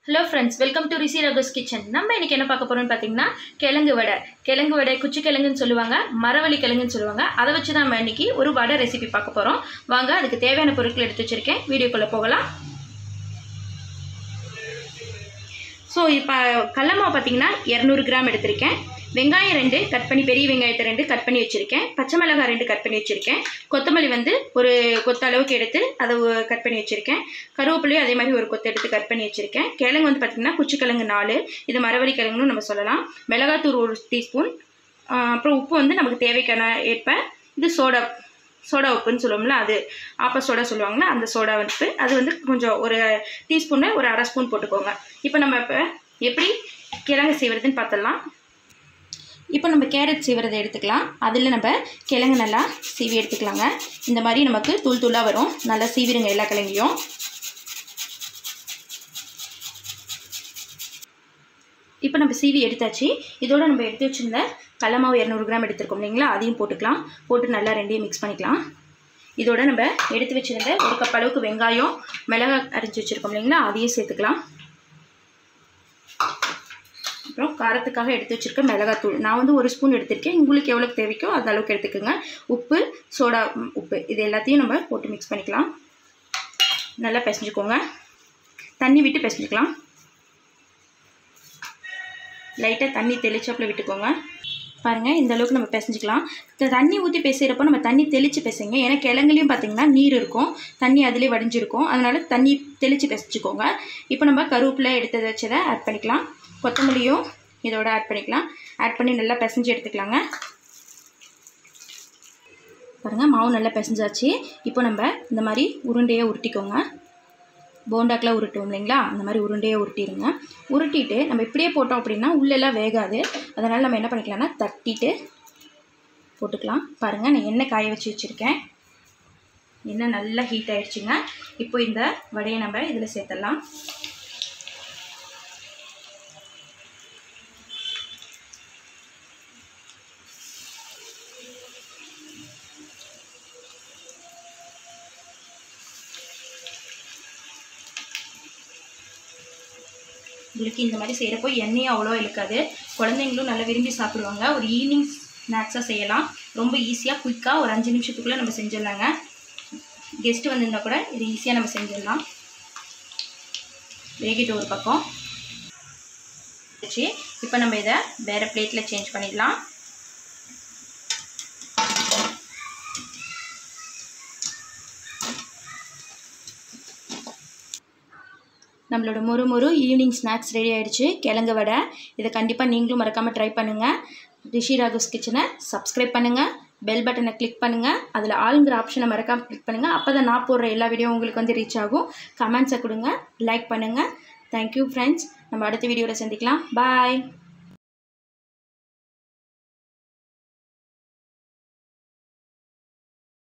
hello friends welcome to Rishi ரகோஸ் kitchen நம்ம இன்னைக்கு என்ன பார்க்க போறோம்னு பார்த்தீங்கன்னா கிழங்கு வடை கிழங்கு வடை குச்சி கிழங்குன்னு சொல்லுவாங்க மரவள்ளி கிழங்குன்னு சொல்லுவாங்க அதை வச்சு தான் நம்ம இன்னைக்கு ஒரு வடை ரெசிபி பார்க்க போகிறோம் வாங்க அதுக்கு தேவையான பொருட்கள் எடுத்து வச்சிருக்கேன் வீடியோக்குள்ளே போகலாம் ஸோ இப்போ கடல மாவு பார்த்தீங்கன்னா இரநூறு கிராம் எடுத்திருக்கேன் வெங்காயம் ரெண்டு கட் பண்ணி பெரிய வெங்காயத்தை ரெண்டு கட் பண்ணி வச்சுருக்கேன் பச்சை மிளகாய் ரெண்டு கட் பண்ணி வச்சுருக்கேன் கொத்தமல்லி வந்து ஒரு கொத்த அளவுக்கு எடுத்து அதை கட் பண்ணி வச்சுருக்கேன் கருவேப்பிலையும் அதே மாதிரி ஒரு கொத்து எடுத்து கட் பண்ணி வச்சுருக்கேன் கிழங்கு வந்து பார்த்திங்கன்னா குச்சிக்கிழங்கு நாலு இது மரவள்ளி கிழங்குன்னு நம்ம சொல்லலாம் மிளகாத்தூள் ஒரு டீஸ்பூன் அப்புறம் உப்பு வந்து நமக்கு தேவைக்கான ஏற்ப இது சோடா சோடா உப்புன்னு சொல்லுவோம்ல அது ஆப்ப சோடா சொல்லுவாங்களா அந்த சோடா வந்து அது வந்து கொஞ்சம் ஒரு டீஸ்பூனு ஒரு அரை ஸ்பூன் போட்டுக்கோங்க இப்போ நம்ம இப்போ எப்படி கிழங்கு செய்வதுன்னு பார்த்துடலாம் இப்போ நம்ம கேரட் சீவுறதை எடுத்துக்கலாம் அதில் நம்ம கிழங்கு நல்லா சீவி எடுத்துக்கலாங்க இந்த மாதிரி நமக்கு தூள் தூளாக வரும் நல்லா சீவிடுங்க எல்லா கிழங்கையும் இப்போ நம்ம சீவி எடுத்தாச்சு இதோட நம்ம எடுத்து வச்சுருந்த கடல மாவு இரநூறு கிராம் எடுத்துருக்கோம் இல்லைங்களா அதையும் போட்டுக்கலாம் போட்டு நல்லா ரெண்டையும் மிக்ஸ் பண்ணிக்கலாம் இதோட நம்ம எடுத்து வச்சுருந்த ஒரு கப் அளவுக்கு வெங்காயம் மிளகாய் அரைச்சி வச்சுருக்கோம் இல்லைங்களா அதையும் சேர்த்துக்கலாம் அப்புறம் காரத்துக்காக எடுத்து வச்சுருக்க மிளகாத்தூள் நான் வந்து ஒரு ஸ்பூன் எடுத்திருக்கேன் உங்களுக்கு எவ்வளோக்கு தேவைக்கோ அந்த அளவுக்கு எடுத்துக்கோங்க உப்பு சோடா உப்பு இது எல்லாத்தையும் நம்ம போட்டு மிக்ஸ் பண்ணிக்கலாம் நல்லா பிசைஞ்சுக்கோங்க தண்ணி விட்டு பிசைஞ்சுக்கலாம் லைட்டாக தண்ணி தெளிச்சாப்பில் விட்டுக்கோங்க பாருங்கள் இந்த அளவுக்கு நம்ம பிசைஞ்சிக்கலாம் தண்ணி ஊற்றி பேசுகிறப்போ நம்ம தண்ணி தெளித்து பேசுங்க ஏன்னா கிழங்குலையும் பார்த்திங்கன்னா நீர் இருக்கும் தண்ணி அதிலே வடிஞ்சிருக்கும் அதனால் தண்ணி தெளித்து பிசைச்சிக்கோங்க இப்போ நம்ம கருவேப்பிலை எடுத்து வச்சதை ஆட் பண்ணிக்கலாம் கொத்தமல்லியும் இதோட ஆட் பண்ணிக்கலாம் ஆட் பண்ணி நல்லா பிசைஞ்சு எடுத்துக்கலாங்க பாருங்கள் மாவு நல்லா பிசைஞ்சாச்சு இப்போ நம்ம இந்த மாதிரி உருண்டையை உருட்டிக்கோங்க போண்டாக்கெலாம் உருட்டுவோம் இல்லைங்களா அந்த மாதிரி உருண்டையை உருட்டிடுங்க உருட்டிட்டு நம்ம இப்படியே போட்டோம் அப்படின்னா உள்ளெல்லாம் வேகாது அதனால் நம்ம என்ன பண்ணிக்கலாம்னா தட்டிட்டு போட்டுக்கலாம் பாருங்கள் நான் எண்ணெய் காய வச்சு வச்சுருக்கேன் எண்ணெய் நல்லா ஹீட் ஆகிடுச்சுங்க இப்போ இந்த வடையை நம்ம இதில் சேர்த்துடலாம் உங்களுக்கு இந்த மாதிரி செய்கிறப்போ எண்ணெயும் அவ்வளோ இழுக்காது குழந்தைங்களும் நல்லா விரும்பி சாப்பிடுவாங்க ஒரு ஈவினிங் ஸ்நாக்ஸாக செய்யலாம் ரொம்ப ஈஸியாக குயிக்காக ஒரு அஞ்சு நிமிஷத்துக்குள்ளே நம்ம செஞ்சிடலாங்க கெஸ்ட்டு வந்திருந்தா கூட இது ஈஸியாக நம்ம செஞ்சிடலாம் வேகிட்டு ஒரு பக்கம் வச்சு இப்போ நம்ம இதை வேறு பிளேட்டில் சேஞ்ச் பண்ணிடலாம் நம்மளோட மொறு மொறு ஈவினிங் ஸ்நாக்ஸ் ரெடி ஆகிடுச்சு கிழங்கு வடை இதை கண்டிப்பாக நீங்களும் மறக்காமல் ட்ரை பண்ணுங்கள் ரிஷி ராகுஸ் கிச்சனை சப்ஸ்கிரைப் பண்ணுங்கள் பெல் பட்டனை கிளிக் பண்ணுங்கள் அதில் ஆளுங்கிற ஆப்ஷனை மறக்காமல் கிளிக் பண்ணுங்கள் அப்போ தான் நான் போடுற எல்லா வீடியோ உங்களுக்கு வந்து ரீச் ஆகும் கமெண்ட்ஸை கொடுங்க லைக் பண்ணுங்கள் தேங்க்யூ ஃப்ரெண்ட்ஸ் நம்ம அடுத்த வீடியோவில் சந்திக்கலாம் பாய்